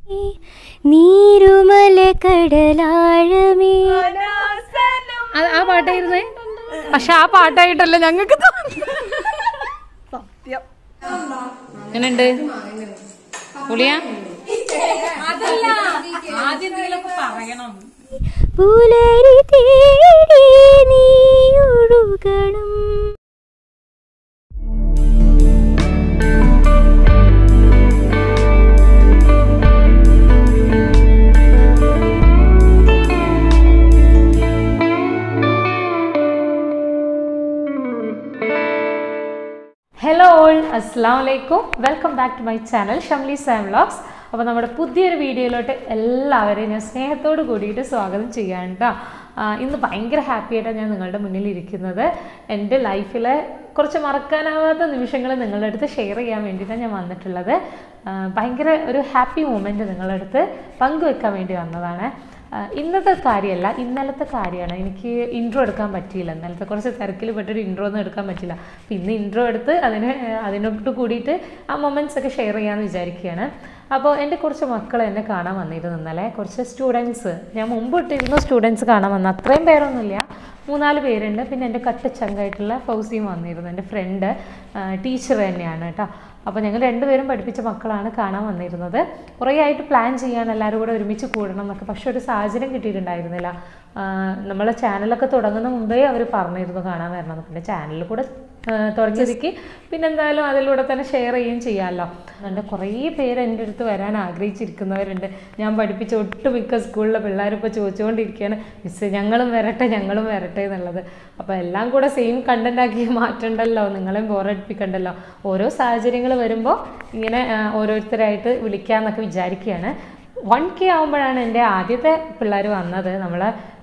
നീരുമല കടലാഴമേ അത് ആ പാട്ടായിരുന്നേ പക്ഷെ ആ പാട്ടായിട്ടല്ല ഞങ്ങൾക്ക് എങ്ങനെയുണ്ട് പുളിയാ പുലരി തേടി നീയൊഴുകണം ഹലോ ഓൾ അസ്സാം വലൈക്കും welcome back to my channel Shamli Sam vlogs അപ്പോൾ നമ്മുടെ പുതിയൊരു വീഡിയോയിലോട്ട് എല്ലാവരെയും ഞാൻ സ്നേഹത്തോട് കൂടിയിട്ട് സ്വാഗതം ചെയ്യാൻ കേട്ടോ ഇന്ന് ഭയങ്കര ഹാപ്പി ആയിട്ടാണ് ഞാൻ നിങ്ങളുടെ മുന്നിൽ ഇരിക്കുന്നത് എൻ്റെ ലൈഫിലെ കുറച്ച് മറക്കാനാവാത്ത നിമിഷങ്ങൾ നിങ്ങളുടെ അടുത്ത് ഷെയർ ചെയ്യാൻ വേണ്ടിയിട്ടാണ് ഞാൻ വന്നിട്ടുള്ളത് ആ, ഭയങ്കര ഒരു ഹാപ്പി മൂമെൻറ്റ് നിങ്ങളുടെ അടുത്ത് പങ്കുവെക്കാൻ വേണ്ടി വന്നതാണ് ആ, ഇന്നത്തെ കാര്യമല്ല ഇന്നലത്തെ കാര്യമാണ് എനിക്ക് ഇൻട്രോ എടുക്കാൻ പറ്റിയില്ല ഇന്നലത്തെ കുറച്ച് തിരക്കിൽ പെട്ടൊരു ഇൻട്രോ ഒന്നും എടുക്കാൻ പറ്റില്ല അപ്പം ഇന്ന് ഇൻട്രോ എടുത്ത് അതിന് ആ, അതിനോട് കൂടിയിട്ട് ആ മൊമെൻറ്റ്സ് ഒക്കെ ഷെയർ ചെയ്യാമെന്ന് വിചാരിക്കുകയാണ് അപ്പോൾ എൻ്റെ കുറച്ച് മക്കൾ എന്നെ കാണാൻ വന്നിരുന്നു ഇന്നലെ കുറച്ച് സ്റ്റുഡൻസ് ഞാൻ മുമ്പ് ഇട്ടിരുന്ന സ്റ്റുഡൻസ് കാണാൻ വന്നു അത്രയും പേരൊന്നുമില്ല മൂന്നാല് പേരുണ്ട് പിന്നെ എൻ്റെ കട്ടച്ചങ്കായിട്ടുള്ള ഫൗസിയും വന്നിരുന്നു എൻ്റെ ഫ്രണ്ട് ടീച്ചർ തന്നെയാണ് കേട്ടോ അപ്പോൾ ഞങ്ങൾ രണ്ടുപേരും പഠിപ്പിച്ച മക്കളാണ് കാണാൻ വന്നിരുന്നത് കുറേ ആയിട്ട് പ്ലാൻ ചെയ്യാൻ എല്ലാവരും കൂടെ ഒരുമിച്ച് കൂടണം എന്നൊക്കെ പക്ഷെ ഒരു സാഹചര്യം കിട്ടിയിട്ടുണ്ടായിരുന്നില്ല ആ, നമ്മളെ ചാനലൊക്കെ തുടങ്ങുന്ന മുമ്പേ അവർ പറഞ്ഞിരുന്നു കാണാൻ വരണം പിന്നെ ചാനലിൽ കൂടെ ആ, തുടങ്ങിയതിക്ക് പിന്നെ എന്തായാലും അതിലൂടെ തന്നെ ഷെയർ ചെയ്യുകയും ചെയ്യാമല്ലോ അതുകൊണ്ട് കുറേ പേര് എൻ്റെ അടുത്ത് വരാൻ ആഗ്രഹിച്ചിരിക്കുന്നവരുണ്ട് ഞാൻ പഠിപ്പിച്ച ഒട്ടുമിക്ക സ്കൂളിലെ പിള്ളേർ ഇപ്പോൾ ചോദിച്ചുകൊണ്ടിരിക്കുകയാണ് മിസ്സ് ഞങ്ങളും വരട്ടെ ഞങ്ങളും വരട്ടെ എന്നുള്ളത് അപ്പോൾ എല്ലാം കൂടെ സെയിം കണ്ടന്റ് ആക്കി മാറ്റണ്ടല്ലോ നിങ്ങളെയും ബോറടിപ്പിക്കണ്ടല്ലോ ഓരോ സാഹചര്യങ്ങൾ വരുമ്പോൾ ഇങ്ങനെ ആ, ഓരോരുത്തരായിട്ട് വിളിക്കാമെന്നൊക്കെ വിചാരിക്കുകയാണ് വൺ കെ ആകുമ്പോഴാണ് എൻ്റെ ആദ്യത്തെ പിള്ളേർ വന്നത് നമ്മൾ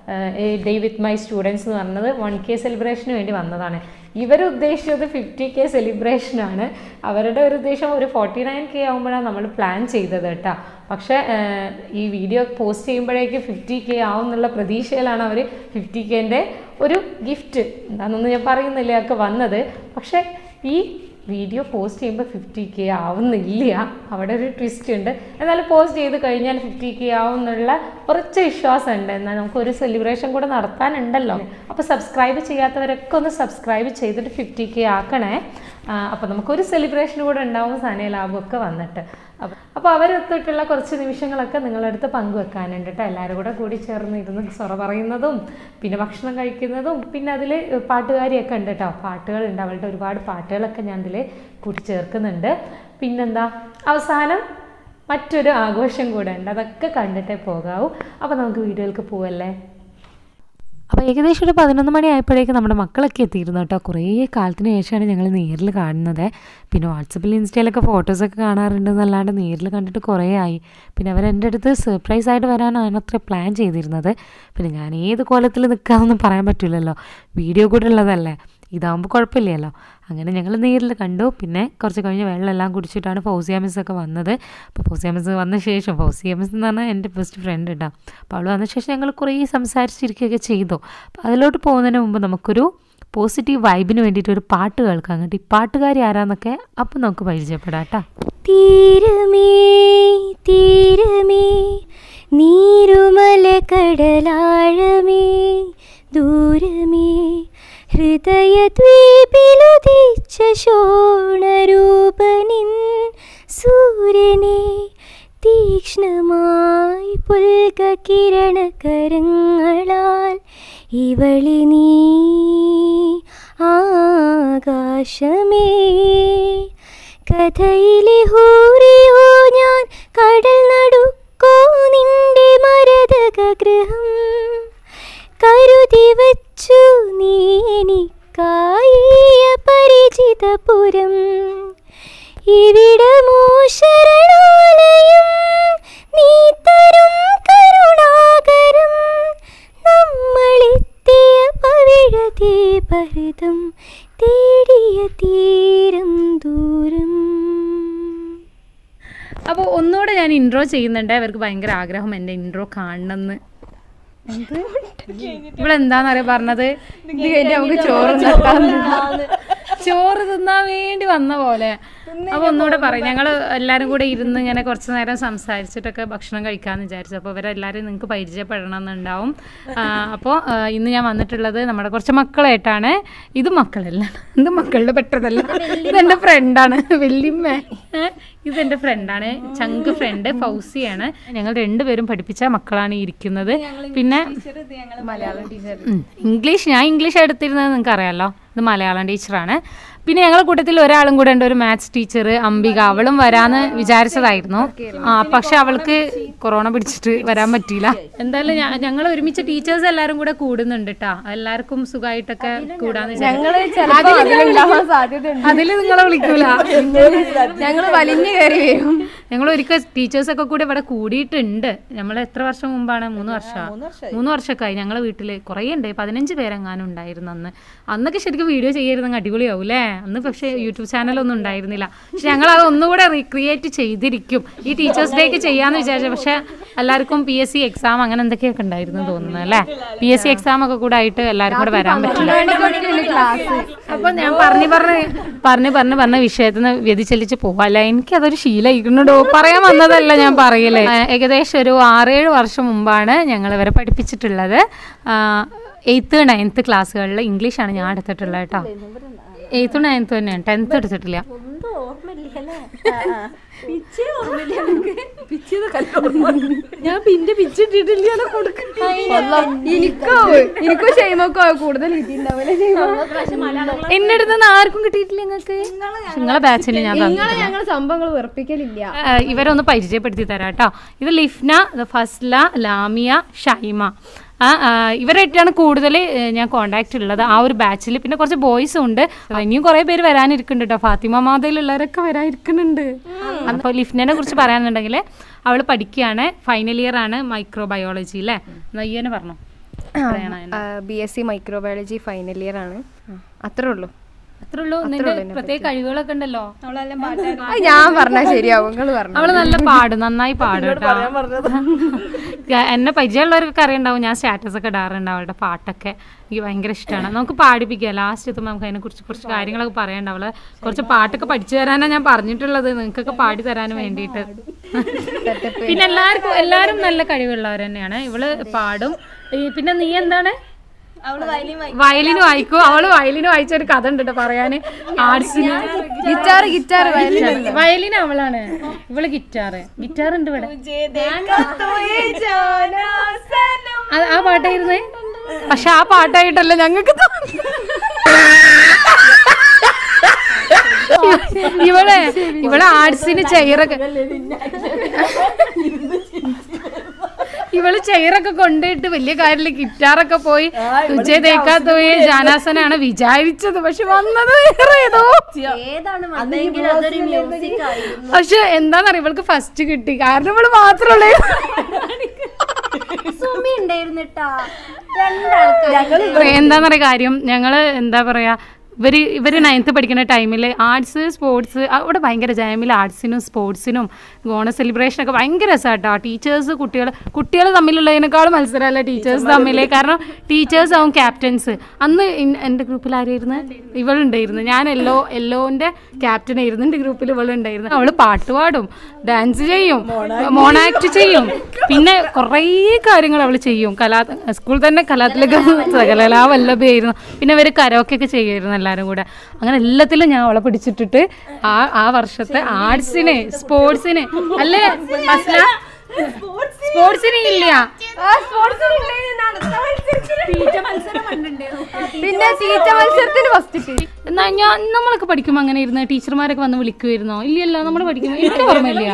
ഡേ വിത്ത് മൈ സ്റ്റുഡൻസ് എന്ന് പറഞ്ഞത് വൺ കെ സെലിബ്രേഷന് വേണ്ടി വന്നതാണ് ഇവർ ഉദ്ദേശിച്ചത് ഫിഫ്റ്റി കെ സെലിബ്രേഷനാണ് അവരുടെ ഒരു ഉദ്ദേശം ഒരു ഫോർട്ടി നയൻ കെ ആകുമ്പോഴാണ് നമ്മൾ പ്ലാൻ ചെയ്തത് കേട്ടോ പക്ഷേ ഏഹ്, ഈ വീഡിയോ പോസ്റ്റ് ചെയ്യുമ്പോഴേക്ക് ഫിഫ്റ്റി കെ ആവും എന്നുള്ള പ്രതീക്ഷയിലാണ് അവർ ഫിഫ്റ്റി കെൻ്റെ ഒരു ഗിഫ്റ്റ് എന്താണെന്നൊന്നും ഞാൻ പറയുന്നില്ല ഒക്കെ വന്നത് പക്ഷേ ഈ വീഡിയോ പോസ്റ്റ് ചെയ്യുമ്പോൾ ഫിഫ്റ്റി കെ ആവുന്നില്ല അവിടെ ഒരു ട്വിസ്റ്റ് ഉണ്ട് എന്നാലും പോസ്റ്റ് ചെയ്ത് കഴിഞ്ഞാൽ ഫിഫ്റ്റി കെ ആവും എന്നുള്ള കുറച്ച് വിശ്വാസമുണ്ട് എന്നാൽ നമുക്ക് ഒരു സെലിബ്രേഷൻ കൂടെ നടത്താനുണ്ടല്ലോ അപ്പോൾ സബ്സ്ക്രൈബ് ചെയ്യാത്തവരൊക്കെ ഒന്ന് സബ്സ്ക്രൈബ് ചെയ്തിട്ട് ഫിഫ്റ്റി കെ ആക്കണേ അപ്പോൾ നമുക്കൊരു സെലിബ്രേഷൻ കൂടെ ഉണ്ടാവും സാനിയ ലാഭമൊക്കെ വന്നിട്ട് അപ്പോൾ അപ്പോൾ അവരെത്തിയിട്ടുള്ള കുറച്ച് നിമിഷങ്ങളൊക്കെ നിങ്ങളുടെ അടുത്ത് പങ്കുവെക്കാനുണ്ട് കേട്ടോ എല്ലാവരും കൂടെ കൂടി ചേർന്ന് ഇരുന്ന് സൊറ പറയുന്നതും പിന്നെ ഭക്ഷണം കഴിക്കുന്നതും പിന്നെ അതിൽ പാട്ടുകാരിയൊക്കെ ഉണ്ട് കേട്ടോ പാട്ടുകളുണ്ട് അവളുടെ ഒരുപാട് പാട്ടുകളൊക്കെ ഞാൻ ഇതിൽ കൂട്ടി ചേർക്കുന്നുണ്ട് പിന്നെന്താ അവസാനം മറ്റൊരു ആഘോഷം കൂടെ ഉണ്ട് അതൊക്കെ കണ്ടിട്ടേ പോകാവൂ അപ്പോൾ നമുക്ക് വീഡിയോയിലേക്ക് പോവല്ലേ അപ്പോൾ ഏകദേശം ഒരു പതിനൊന്ന് മണി ആയപ്പോഴേക്കും നമ്മുടെ മക്കളൊക്കെ എത്തിയിരുന്നു കേട്ടോ കുറേ കാലത്തിന് ശേഷമാണ് ഞങ്ങൾ നേരിൽ കാണുന്നത് പിന്നെ വാട്സപ്പിൽ ഇൻസ്റ്റയിലൊക്കെ ഫോട്ടോസൊക്കെ കാണാറുണ്ട് എന്നല്ലാണ്ട് നേരിൽ കണ്ടിട്ട് കുറേ ആയി പിന്നെ അവർ എൻ്റെ അടുത്ത് സർപ്രൈസ് ആയിട്ട് വരാനാണ് അത്ര പ്ലാൻ ചെയ്തിരുന്നത് പിന്നെ ഞാൻ ഏത് കോലത്തിൽ നിൽക്കാമെന്ന് പറയാൻ പറ്റില്ലല്ലോ വീഡിയോ കൂടെ ഉള്ളതല്ലേ ഇതാകുമ്പോൾ കുഴപ്പമില്ലല്ലോ അങ്ങനെ ഞങ്ങൾ നേരിൽ കണ്ടു പിന്നെ കുറച്ച് കഴിഞ്ഞ് വെള്ളമെല്ലാം കുടിച്ചിട്ടാണ് ഫൗസിയ മിസ് ഒക്കെ വന്നത് അപ്പോൾ ഫൗസിയ മിസ് വന്ന ശേഷം ഫൗസിയ മിസ് എന്ന് പറഞ്ഞാൽ എൻ്റെ ബെസ്റ്റ് ഫ്രണ്ട് കേട്ടോ അപ്പോൾ അവൾ വന്ന ശേഷം ഞങ്ങൾ കുറേ സംസാരിച്ചിരിക്കുകയൊക്കെ ചെയ്തു അപ്പോൾ അതിലോട്ട് പോകുന്നതിന് മുമ്പ് നമുക്കൊരു പോസിറ്റീവ് വൈബിന് വേണ്ടിയിട്ട് ഒരു പാട്ട് കേൾക്കാം അങ്ങോട്ട് ഈ പാട്ടുകാരി ആരാന്നൊക്കെ അപ്പം നമുക്ക് പരിചയപ്പെടാം കേട്ടോ തീരമേ തീരമേ നീരുമല കടലാഴമേ ദൂരമേ ഹൃദയദ്വീപിലുദിച്ച ശോണരൂപനിൻ സൂര്യനെ തീക്ഷ്ണമായി പുൽക കിരണകരങ്ങളാൽ ഇവളി നീ ആകാശമേ കഥയിലെ ഹൂറിയോ ഞാൻ കടൽ നടുക്കോ നിന്റെ മരതക ഗൃഹം കരുതി വച്ചു നീ എനിക്കായ പരിചിതപുരം ഇവിടമോ ശരണാലയം നീ തരും കരുണാകരം നമ്മളെത്തിയ പവിഴദീപഹൃതം തേടിയ തീരം ദൂരം അപ്പോൾ ഒന്നുകൂടെ ഞാൻ ഇൻട്രോ ചെയ്യുന്നുണ്ട് അവർക്ക് ഭയങ്കര ആഗ്രഹം എൻ്റെ ഇൻട്രോ കാണണമെന്ന് ഇവിടെ എന്താന്നറിയ പറഞ്ഞത് ഇത് കഴിഞ്ഞ് നമുക്ക് ചോറ് ചോറ് തിന്നാൻ വേണ്ടി വന്ന പോലെ അപ്പൊ ഒന്നുകൂടെ പറയും ഞങ്ങൾ എല്ലാരും കൂടെ ഇരുന്ന് ഇങ്ങനെ കുറച്ച് നേരം സംസാരിച്ചിട്ടൊക്കെ ഭക്ഷണം കഴിക്കാന്ന് വിചാരിച്ചു അപ്പോൾ ഇവരെല്ലാവരും നിങ്ങൾക്ക് പരിചയപ്പെടണം എന്നുണ്ടാവും അപ്പോൾ ഇന്ന് ഞാൻ വന്നിട്ടുള്ളത് നമ്മുടെ കുറച്ച് മക്കളായിട്ടാണ് ഇത് മക്കളല്ല ഇത് മക്കളുടെ പെട്ടതല്ല ഇതെന്റെ ഫ്രണ്ടാണ് വല്യമ്മ ഏ, ഇതെന്റെ ഫ്രണ്ടാണ് ചങ്ക് ഫ്രണ്ട് ഫൗസിയാണ് ഞങ്ങൾ രണ്ടുപേരും പഠിപ്പിച്ച മക്കളാണ് ഈ ഇരിക്കുന്നത് പിന്നെ ഉം. ഇംഗ്ലീഷ് ഞാൻ ഇംഗ്ലീഷ് എടുത്തിരുന്നത് നിങ്ങൾക്ക് അറിയാലോ ഇത് മലയാളം ടീച്ചറാണ് പിന്നെ ഞങ്ങളുടെ കൂട്ടത്തിൽ ഒരാളും കൂടെ ഉണ്ട് ഒരു മാത്സ് ടീച്ചർ അംബിക അവളും വരാന്ന് വിചാരിച്ചതായിരുന്നു ആ പക്ഷെ അവൾക്ക് കൊറോണ പിടിച്ചിട്ട് വരാൻ പറ്റിയില്ല എന്തായാലും ഞങ്ങൾ ഒരുമിച്ച് ടീച്ചേഴ്സ് എല്ലാരും കൂടെ കൂടുന്നുണ്ട് കേട്ടാ എല്ലാവർക്കും സുഖമായിട്ടൊക്കെ കൂടാന്ന് അതിൽ നിങ്ങളെ വിളിക്കൂല ഞങ്ങള് വലിഞ്ഞു കയറി വരും ഞങ്ങൾ ഒരിക്കൽ ടീച്ചേഴ്സ് ഒക്കെ കൂടി ഇവിടെ കൂടിയിട്ടുണ്ട് നമ്മൾ എത്ര വർഷം മുമ്പാണ് മൂന്ന് വർഷം മൂന്ന് വർഷമൊക്കെ ആയി ഞങ്ങളെ വീട്ടിൽ കുറേ ഉണ്ട് പതിനഞ്ച് പേരെങ്ങാനും ഉണ്ടായിരുന്നു അന്ന് അന്നൊക്കെ ശരിക്കും വീഡിയോ ചെയ്യായിരുന്നെങ്കിൽ അടിപൊളിയാവും അല്ലേ അന്ന് പക്ഷേ യൂട്യൂബ് ചാനലൊന്നും ഉണ്ടായിരുന്നില്ല പക്ഷെ ഞങ്ങൾ അത് ഒന്നുകൂടെ റീക്രിയേറ്റ് ചെയ്തിരിക്കും ഈ ടീച്ചേഴ്സ് ഡേക്ക് ചെയ്യാന്ന് വിചാരിച്ചു പക്ഷെ എല്ലാവർക്കും പി എസ് സി എക്സാം അങ്ങനെ എന്തൊക്കെയൊക്കെ ഉണ്ടായിരുന്നു തോന്നുന്നു അല്ലേ പി എസ് സി എക്സാം ഒക്കെ കൂടെ ആയിട്ട് എല്ലാവർക്കും കൂടെ വരാൻ പറ്റില്ല അപ്പൊ ഞാൻ പറഞ്ഞു പറഞ്ഞ് പറഞ്ഞു പറഞ്ഞ് പറഞ്ഞ വിഷയത്തിൽ നിന്ന് വ്യതിചലിച്ച് പോവല്ല എനിക്ക് അതൊരു ശീലമായിരിക്കണോ പറയാൻ വന്നതല്ല ഞാൻ പറയലേ ആ, ഏകദേശം ഒരു ആറേഴ് വർഷം മുമ്പാണ് ഞങ്ങൾ ഇവരെ പഠിപ്പിച്ചിട്ടുള്ളത് എയ്ത്ത് നയൻത്ത് ക്ലാസ്സുകളിൽ ഇംഗ്ലീഷാണ് ഞാൻ എടുത്തിട്ടുള്ളത് കേട്ടോ എയ്ത്ത് നയൻത്ത് തന്നെയാണ് ടെൻത്ത് എടുത്തിട്ടില്ല ഞാൻ പിന്നെ പിച്ചിട്ടിട്ടില്ല എനിക്കോ എനിക്കോ ഷെയ്മക്കോ കൂടുതൽ കിട്ടിയിട്ടുണ്ടാവില്ല എന്റെ അടുത്ത് നിന്ന് ആർക്കും കിട്ടിയിട്ടില്ല നിങ്ങൾക്ക് നിങ്ങളെ ബാച്ചിന് ഞാൻ തന്നു നിങ്ങളെ ഞങ്ങൾ സംഭവങ്ങൾ വെറുപ്പിക്കലില്ല ആ, ഇവരൊന്ന് പരിചയപ്പെടുത്തി തരാം കേട്ടോ ഇത് ലിഫ്ന ഇത് ഫസ്ല ലാമിയ ഷൈമ ആ ആ, ഇവരായിട്ടാണ് കൂടുതൽ ഞാൻ കോണ്ടാക്ട് ഉള്ളത് ആ ഒരു ബാച്ചിൽ പിന്നെ കുറച്ച് ബോയ്സും ഉണ്ട് ഇനിയും കുറേ പേര് വരാനിരിക്കുന്നുണ്ട് കേട്ടോ ഫാത്തിമ മാതയിലുള്ളവരൊക്കെ വരാനിരിക്കുന്നുണ്ട് അപ്പോൾ ലിഫ്നനെ കുറിച്ച് പറയാനുണ്ടെങ്കിൽ അവൾ പഠിക്കുകയാണ് ഫൈനൽ ഇയർ ആണ് മൈക്രോബയോളജി അല്ലേ നയ്യനെ പറഞ്ഞു പറയണോ എന്നെ? B S C microbiology final year ആണ് അത്രേ ഉള്ളൂ അത്രേ ഉള്ളൂ നിന്റെ പ്രത്യേക കഴിവുകളൊക്കെ ഉണ്ടല്ലോ അത് ഞാൻ പറഞ്ഞാൽ ശരിയാവും നിങ്ങൾ പറഞ്ഞു അവള് നല്ല പാടും നന്നായി പാടും കേട്ടോ ഞാൻ- എന്നെ പരിചയമുള്ളവർക്കൊക്കെ അറിയണ്ടാവും ഞാൻ സ്റ്റാറ്റസ് ഒക്കെ ഇടാറുണ്ട് അവളുടെ പാട്ടൊക്കെ എനിക്ക് ഭയങ്കര ഇഷ്ടമാണ് നമുക്ക് പാടിപ്പിക്കാം ലാസ്റ്റ് എത്തുമ്പോൾ നമുക്ക് അതിനെ കുറിച്ച് കുറച്ച് കാര്യങ്ങളൊക്കെ പറയണ്ട അവള് കുറച്ച് പാട്ടൊക്കെ പഠിച്ചു തരാനാണ് ഞാൻ പറഞ്ഞിട്ടുള്ളത് നിങ്ങൾക്കൊക്കെ പാടി തരാൻ വേണ്ടിയിട്ട് പിന്നെ എല്ലാവർക്കും എല്ലാവരും നല്ല കഴിവുള്ളവർ തന്നെയാണ് ഇവള് പാടും ഈ പിന്നെ നീ എന്താണ് വയലിന് വായിക്കും അവള് വയലിന് വായിച്ച ഒരു കഥ ഉണ്ട് കേട്ടോ പറയാന് ആർട്സിന് ഗിറ്റാർ ഗിറ്റാർ വയലിൻ അവളാണ് ഇവള് ഗിറ്റാറ് ഗിറ്റാർ ഉണ്ട് ഇവിടെ അത് ആ പാട്ടായിരുന്നേ പക്ഷെ ആ പാട്ടായിട്ടല്ല ഞങ്ങൾക്ക് ഇവളെ ഇവളെ ആർട്സിന് ചെയറൊക്കെ ഇവള് ചെയറൊക്കെ കൊണ്ടുപോയിട്ട് വലിയ കാര്യത്തിൽ ഗിറ്റാറൊക്കെ പോയി വിജയ് തേക്കാത്ത പോയി ജാനാസനാണ് വിചാരിച്ചത് പക്ഷെ വന്നത് വേറെ ഏതോ പക്ഷെ എന്താന്നറിയ ഇവൾക്ക് ഫസ്റ്റ് കിട്ടി കാരണം ഇവള് മാത്രമല്ലേ എന്താന്നറിയ കാര്യം ഞങ്ങള് എന്താ പറയാ ഇവര് ഇവര് നയൻത്ത് പഠിക്കുന്ന ടൈമിൽ ആർട്സ് സ്പോർട്സ് അവിടെ ഭയങ്കര ജയമിൽ ആർട്സിനും സ്പോർട്സിനും ഓണ സെലിബ്രേഷനൊക്കെ ഭയങ്കര രസമാട്ടോ ടീച്ചേഴ്സ് കുട്ടികൾ കുട്ടികൾ തമ്മിലുള്ളതിനേക്കാളും മത്സരമല്ല ടീച്ചേഴ്സ് തമ്മിൽ കാരണം ടീച്ചേഴ്സ് ആവും ക്യാപ്റ്റൻസ് അന്ന് ഇൻ- എൻ്റെ ഗ്രൂപ്പിൽ ആരായിരുന്നു ഇവളുണ്ടായിരുന്നു ഞാൻ എല്ലോ എല്ലോന്റെ ക്യാപ്റ്റൻ ആയിരുന്നു എൻ്റെ ഗ്രൂപ്പിൽ ഇവളുണ്ടായിരുന്നു അവള് പാട്ട് പാടും ഡാൻസ് ചെയ്യും മോണാക്ട് ചെയ്യും പിന്നെ കുറേ കാര്യങ്ങൾ അവൾ ചെയ്യും കലാ സ്കൂളിൽ തന്നെ കലാത്തിലൊക്കെ സകലലാവല്ലഭയായിരുന്നു പിന്നെ ഇവർ കരോക്കെ ഒക്കെ ചെയ്യുമായിരുന്നു എല്ലാവരും കൂടെ അങ്ങനെ എല്ലാത്തിലും ഞാൻ അവളെ പിടിച്ചിട്ടിട്ട് ആ ആ വർഷത്തെ ആർട്സിന് സ്പോർട്സിന് അല്ലേ അസ്ല സ്പോർട്സിന് ഇല്ല പിന്നെ തീറ്റ മത്സരത്തിന് ഫസ്റ്റ് കിട്ടി എന്നാ ഞാൻ നമ്മളൊക്കെ പഠിക്കുമ്പോൾ അങ്ങനെ ഇരുന്ന് ടീച്ചർമാരൊക്കെ വന്ന് വിളിക്കുമായിരുന്നോ ഇല്ലല്ലോ നമ്മൾ പഠിക്കുമ്പോൾ എനിക്ക് ഓർമ്മയില്ല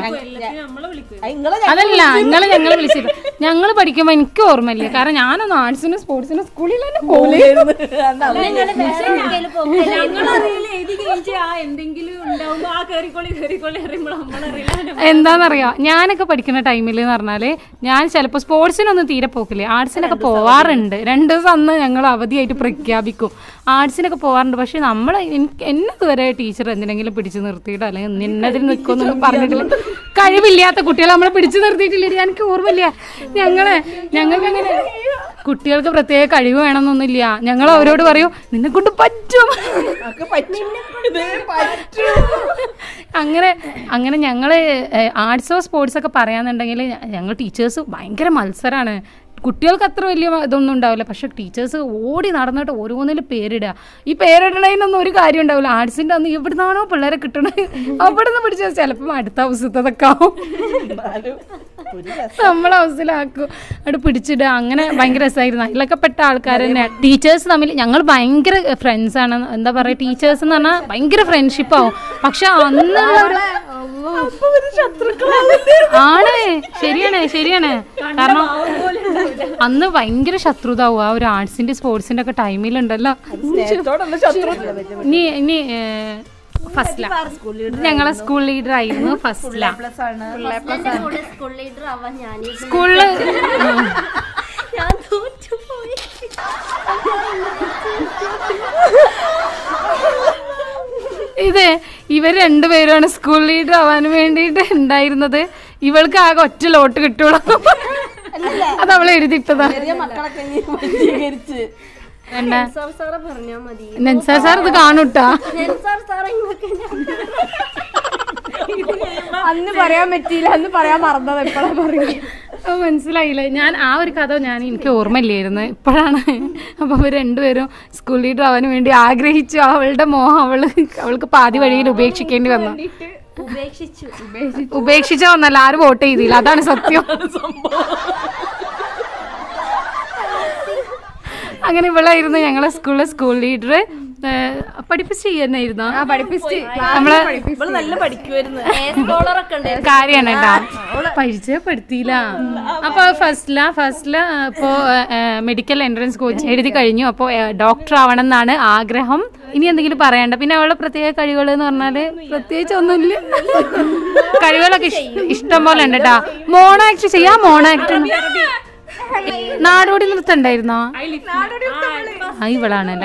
അതല്ല നിങ്ങളെ ഞങ്ങൾ വിളിച്ചത് ഞങ്ങൾ പഠിക്കുമ്പോൾ എനിക്ക് ഓർമ്മയില്ല കാരണം ഞാനൊന്നും ആർട്സിനും സ്പോർട്സിനും സ്കൂളിൽ തന്നെ പോകില്ലായിരുന്നു എന്താണെന്നറിയോ ഞാനൊക്കെ പഠിക്കുന്ന ടൈമിൽ എന്ന് പറഞ്ഞാൽ ഞാൻ ചിലപ്പോൾ സ്പോർട്സിനൊന്നും തീരെ പോക്കില്ല ആർട്സിനൊക്കെ പോവാറുണ്ട് രണ്ട് ദിവസം അന്ന് ഞങ്ങൾ അവധിയായിട്ട് പ്രഖ്യാപിക്കും ആർട്സിനൊക്കെ പോവാറുണ്ട് പക്ഷെ നമ്മൾ എനിക്ക് എന്നെ ഇതുവരെ ടീച്ചർ എന്തിനെങ്കിലും പിടിച്ചു നിർത്തിയിട്ടോ അല്ലെങ്കിൽ നിന്നതിൽ നിൽക്കുമെന്നൊന്നും പറഞ്ഞിട്ടില്ല കഴിവില്ലാത്ത കുട്ടികളെ നമ്മളെ പിടിച്ചു നിർത്തിയിട്ടില്ല എനിക്ക് ഓർമ്മയില്ല ഞങ്ങളെ ഞങ്ങൾക്ക് അങ്ങനെ കുട്ടികൾക്ക് പ്രത്യേക കഴിവ് വേണമെന്നൊന്നുമില്ല ഞങ്ങൾ അവരോട് പറയും നിന്നെ കൊണ്ട് പറ്റും അങ്ങനെ അങ്ങനെ ഞങ്ങൾ ആർട്സോ സ്പോർട്സ് ഒക്കെ പറയാന്നുണ്ടെങ്കിൽ ഞങ്ങൾ ടീച്ചേഴ്സ് ഭയങ്കര മത്സരമാണ് കുട്ടികൾക്ക് അത്ര വലിയ ഇതൊന്നും ഉണ്ടാവില്ല പക്ഷെ ടീച്ചേഴ്സ് ഓടി നടന്നിട്ട് ഓരോന്നിൽ പേരിടുക ഈ പേരിടണതിനൊന്നും ഒരു കാര്യം ഉണ്ടാവില്ല ആർട്സിൻ്റെ അന്ന് എവിടുന്നാണോ പിള്ളേരെ കിട്ടണത് അവിടെ നിന്ന് പിടിച്ചത് ചിലപ്പം അടുത്ത അവസ്ഥതൊക്കെ ആവും നമ്മളെ അവസ്ഥയിലാക്കും അവിടെ പിടിച്ചിടുക അങ്ങനെ ഭയങ്കര രസമായിരുന്നു അതിലൊക്കെ പെട്ട ആൾക്കാർ തന്നെ ടീച്ചേഴ്സ് തമ്മിൽ ഞങ്ങൾ ഭയങ്കര ഫ്രണ്ട്സ് ആണ് എന്താ പറയുക ടീച്ചേഴ്സ് എന്ന് പറഞ്ഞാൽ ഭയങ്കര ഫ്രണ്ട്ഷിപ്പ് ആവും പക്ഷെ അന്നുള്ള ഒരു ആണ് ശരിയാണ് ശരിയാണ് കാരണം അന്ന് ഭയങ്കര ശത്രുതാവും ആ ഒരു ആർട്സിന്റെ സ്പോർട്സിന്റെ ഒക്കെ ടൈമിലുണ്ടല്ലോ ഇനി ഇനി ഫസ്റ്റില ഞങ്ങളെ സ്കൂൾ ലീഡർ ആയിരുന്നു ഫസ്റ്റില സ്കൂൾ ലീഡർ ആവാൻ ഞാൻ സ്കൂളില് ഞാൻ തോറ്റുപോയി ഇത് ഇവർ രണ്ടുപേരുമാണ് സ്കൂൾ ലീഡർ ആവാൻ വേണ്ടിയിട്ട് ഉണ്ടായിരുന്നത് ഇവൾക്ക് ആകെ ഒറ്റ ലോട്ട് കിട്ടുള്ളൂ അത് അവൾ എഴുതിയിട്ടതാ എന്നാ സാർ സാറെ പറഞ്ഞാ മതി നെൻസാർ സാർ ഇത് കാണൂട്ടാ സാർ സാറെ ഇങ്ങൊക്കെ അന്ന് പറയാൻ പറ്റിയില്ല അന്ന് പറയാൻ മറന്നത് എപ്പോഴാ പറയുക അത് മനസ്സിലായില്ല ഞാൻ ആ ഒരു കഥ ഞാൻ എനിക്ക് ഓർമ്മയില്ലായിരുന്നു ഇപ്പോഴാണ് അപ്പോൾ അവർ രണ്ടുപേരും സ്കൂൾ ലീഡർ ആവാൻ വേണ്ടി ആഗ്രഹിച്ചു അവളുടെ മോഹം അവള് അവൾക്ക് പാതി വഴിയിൽ ഉപേക്ഷിക്കേണ്ടി വന്നു ഉപേക്ഷിച്ചു ഉപേക്ഷിച്ച ഒന്നല്ല ആരും വോട്ട് ചെയ്തില്ല അതാണ് സത്യം അങ്ങനെ ഇവളായിരുന്നു ഞങ്ങളെ സ്കൂളിലെ സ്കൂൾ ലീഡർ പഠിപ്പിച്ച് ചെയ്യുന്നായിരുന്നോ ആ പഠിപ്പിച്ച് നമ്മളെ സ്കോളർ ഒക്കെ ഉണ്ട് കാര്യമാണ് കേട്ടോ പരിചയപ്പെടുത്തിയില്ല അപ്പൊ ഫസ്റ്റില ഫസ്റ്റില് ഇപ്പോ മെഡിക്കൽ എൻട്രൻസ് കോച്ച് എഴുതി കഴിഞ്ഞു അപ്പോൾ ഡോക്ടർ ആവണം എന്നാണ് ആഗ്രഹം ഇനി എന്തെങ്കിലും പറയണ്ട പിന്നെ അവളുടെ പ്രത്യേക കഴിവുകൾ എന്ന് പറഞ്ഞാല് പ്രത്യേകിച്ച് ഒന്നുമില്ല കഴിവുകളൊക്കെ ഇഷ്- ഇഷ്ടം പോലെ ഉണ്ട് കേട്ടാ മോണോ ആക്ട് ചെയ്യാ മോണോ ആക്ട് നാടോടി നൃത്തം ഉണ്ടായിരുന്നോ ആ ഇവളാണല്ലേ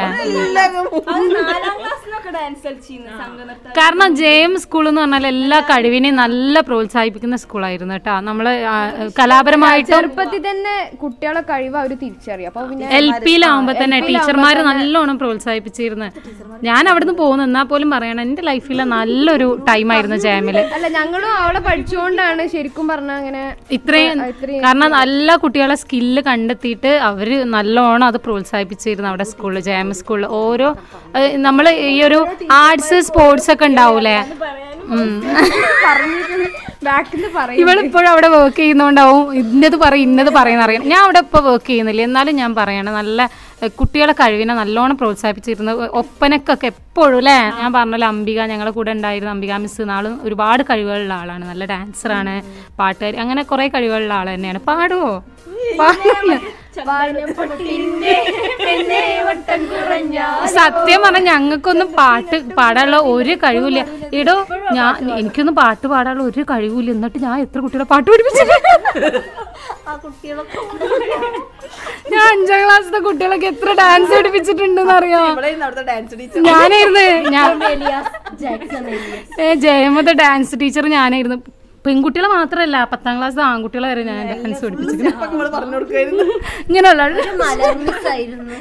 കാരണം ജെ എം സ്കൂൾ എന്ന് പറഞ്ഞാൽ എല്ലാ കഴിവിനെയും നല്ല പ്രോത്സാഹിപ്പിക്കുന്ന സ്കൂളായിരുന്നു കേട്ടോ നമ്മള് ആ, കലാപരമായിട്ടും ചെറുപ്പത്തിൽ തന്നെ കുട്ടികളെ കഴിവ് അവര് തിരിച്ചറിയും അപ്പൊ പിന്നെ എൽ പിയിലാവുമ്പോ തന്നെ ടീച്ചർമാര് നല്ലോണം പ്രോത്സാഹിപ്പിച്ചിരുന്നു ഞാൻ അവിടുന്ന് പോകുന്നു എന്നാ പോലും പറയണം എന്റെ ലൈഫിലെ നല്ലൊരു ടൈമായിരുന്നു ജാമില് അല്ല ഞങ്ങളും അവളെ പഠിച്ചുകൊണ്ടാണ് ശരിക്കും പറഞ്ഞ അങ്ങനെ ഇത്രയും കാരണം നല്ല കുട്ടികളെ സ്കില്ല് കണ്ടെത്തിയിട്ട് അവര് നല്ലോണം അത് പ്രോത്സാഹിപ്പിച്ചിരുന്നു അവിടെ സ്കൂളിൽ ജെ എം സ്കൂളിൽ ഓരോ നമ്മൾ ഈ ഒരു ആർട്സ് സ്പോർട്സ് ഒക്കെ ഉണ്ടാവൂലേ ഉം. ബാക്കിൽ പറയും ഇവളിപ്പോഴും അവിടെ വർക്ക് ചെയ്യുന്നോണ്ടാവും ഇന്നത് പറയും ഇന്നത് പറയുന്ന അറിയാം ഞാൻ അവിടെ ഇപ്പോൾ വർക്ക് ചെയ്യുന്നില്ല എന്നാലും ഞാൻ പറയണം നല്ല എഹ്, കുട്ടികളെ കഴിവിനെ നല്ലോണം പ്രോത്സാഹിപ്പിച്ചിരുന്നു ഒപ്പനക്കൊക്കെ എപ്പോഴും അല്ലേ ഞാൻ പറഞ്ഞല്ലോ അംബിക ഞങ്ങളുടെ കൂടെ ഉണ്ടായിരുന്ന അംബിക മിസ് നാളും ഒരുപാട് കഴിവുകളുള്ള ആളാണ് നല്ല ഡാൻസറാണ് പാട്ടുകാരി അങ്ങനെ കുറെ കഴിവുള്ള ആൾ തന്നെയാണ് പാടുവോ പാടില്ല സത്യം പറഞ്ഞ ഞങ്ങൾക്കൊന്നും പാട്ട് പാടാനുള്ള ഒരു കഴിവില്ല എടോ ഞാൻ എനിക്കൊന്നും പാട്ട് പാടാനുള്ള ഒരു കഴിവില്ല എന്നിട്ട് ഞാൻ എത്ര കുട്ടികളെ പാട്ട് പഠിപ്പിച്ചിട്ടുണ്ട് ആ കുട്ടികളൊക്കെ ഞാൻ അഞ്ചാം ക്ലാസ്സിലെ കുട്ടികളൊക്കെ എത്ര ഡാൻസ് പഠിപ്പിച്ചിട്ടുണ്ടെന്ന് അറിയാം ഞാനായിരുന്നു ഞാൻ ജാക്സൺ എലിയസ് ഏ, ജയമത ഡാൻസ് ടീച്ചർ ഞാനായിരുന്നു പെൺകുട്ടികളെ മാത്രമല്ല പത്താം ക്ലാസ് ആൺകുട്ടികളെ വരെ ഞാൻ ഡാൻസ് പഠിപ്പിച്ചിട്ടുണ്ട് ഇങ്ങനെയുള്ള മലർ മിസ് ആയിരുന്നു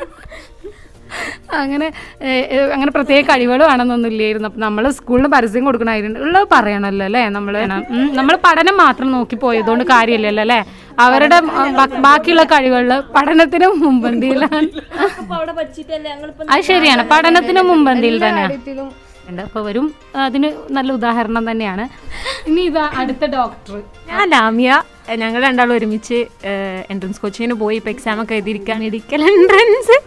അങ്ങനെ ഏ, ഏ, അങ്ങനെ പ്രത്യേക കഴിവുകൾ വേണമെന്നൊന്നും ഇല്ലായിരുന്നു അപ്പം നമ്മൾ സ്കൂളിന് പരസ്യം കൊടുക്കണമായിരുന്നു ഉള്ളത് പറയണമല്ലോ അല്ലേ നമ്മൾ നമ്മൾ പഠനം മാത്രം നോക്കി പോയതുകൊണ്ട് കാര്യമില്ലല്ലോ അല്ലേ അവരുടെ ഉം, ബാ- ബാക്കിയുള്ള കഴിവുകളിൽ പഠനത്തിന് മുൻപന്തിയിലാണ് അവിടെ പഠിച്ചിട്ടല്ലേ ഞങ്ങളിപ്പോ അത് ശരിയാണ് പഠനത്തിന് മുൻപന്തിയിൽ തന്നെയാണ് ഉണ്ട് അപ്പോൾ വരും അതിന് നല്ല ഉദാഹരണം തന്നെയാണ് ഇനി ഇതാ അടുത്ത ഡോക്ടർ ഞാൻ ലാമിയ ഞങ്ങൾ രണ്ടാളും ഒരുമിച്ച് എൻട്രൻസ് കോച്ചിങ്ങിന് പോയി ഇപ്പൊ എക്സാം ഒക്കെ എഴുതിയിരിക്കാൻ മെഡിക്കൽ എൻട്രൻസ്